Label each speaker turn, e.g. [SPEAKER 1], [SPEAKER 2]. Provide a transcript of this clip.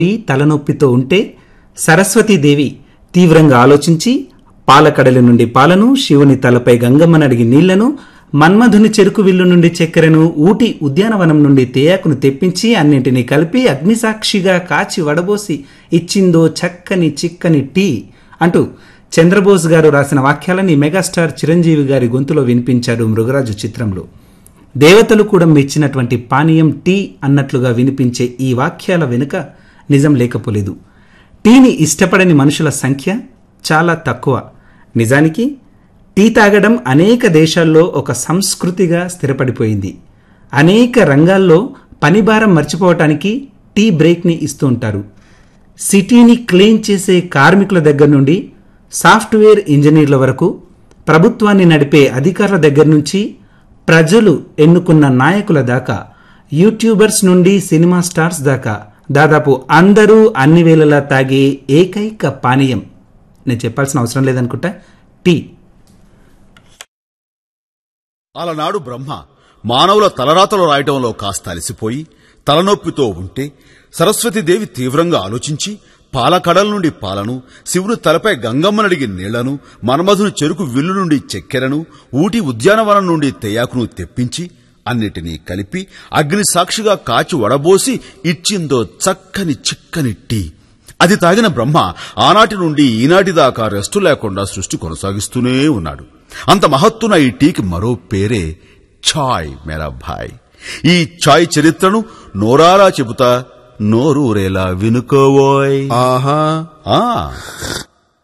[SPEAKER 1] ఈ తలనొప్పితో ఉంటే సరస్వతీదేవి తీవ్రంగా ఆలోచించి పాలకడలి నుండి పాలను శివుని తలపై గంగమ్మనడిగి నీళ్లను మన్మధుని చెరుకు విల్లు నుండి చక్కెరను ఊటి ఉద్యానవనం నుండి తేయాకును తెప్పించి అన్నింటినీ కలిపి అగ్నిసాక్షిగా కాచి వడబోసి ఇచ్చిందో చక్కని చిక్కని టీ అంటూ చంద్రబోస్ గారు రాసిన వాక్యాలని మెగాస్టార్ చిరంజీవి గారి గొంతులో వినిపించారు మృగరాజు చిత్రంలో దేవతలు కూడా మెచ్చినటువంటి పానీయం టీ అన్నట్లుగా వినిపించే ఈ వాక్యాల వెనుక నిజం లేకపోలేదు టీని ఇష్టపడని మనుషుల సంఖ్య చాలా తక్కువ నిజానికి టీ తాగడం అనేక దేశాల్లో ఒక సంస్కృతిగా స్థిరపడిపోయింది అనేక రంగాల్లో పనిభారం మర్చిపోవటానికి టీ బ్రేక్ని ఇస్తూ ఉంటారు సిటీని క్లీన్ చేసే కార్మికుల దగ్గర నుండి సాఫ్ట్వేర్ ఇంజనీర్ల వరకు ప్రభుత్వాన్ని నడిపే అధికారుల దగ్గర నుంచి ప్రజలు ఎన్నుకున్న నాయకుల దాకా యూట్యూబర్స్ నుండి సినిమా స్టార్స్ దాకా దాదాపు అందరూ అన్ని వేళలా తాగే ఏకైక పానీయం నేను చెప్పాల్సిన అవసరం లేదనుకుంటా టీ
[SPEAKER 2] అలనాడు బ్రహ్మ మానవుల తలరాతలు రాయటంలో కాస్త అలసిపోయి తలనొప్పితో ఉంటే సరస్వతీదేవి తీవ్రంగా ఆలోచించి పాలకడల నుండి పాలను శివుని తలపై గంగమ్మనడిగి నీళ్లను మన్మధుని చెరుకు విల్లు నుండి చక్కెరను ఊటి ఉద్యానవనం నుండి తెయాకును తెప్పించి అన్నిటినీ కలిపి అగ్ని సాక్షిగా కాచి వడబోసి ఇచ్చిందో చక్కని చిక్కని టీ అది తాగిన బ్రహ్మ ఆనాటి నుండి ఈనాటి దాకా రెస్టు లేకుండా సృష్టి కొనసాగిస్తూనే ఉన్నాడు అంత మహత్తున ఈ టీకి మరో పేరే ఛాయ్ మేరా భాయ్ ఈ ఛాయ్ చరిత్రను నోరారా చెబుతా నోరూరేలా వినుకోవోయ్
[SPEAKER 3] ఆహా
[SPEAKER 2] ఆ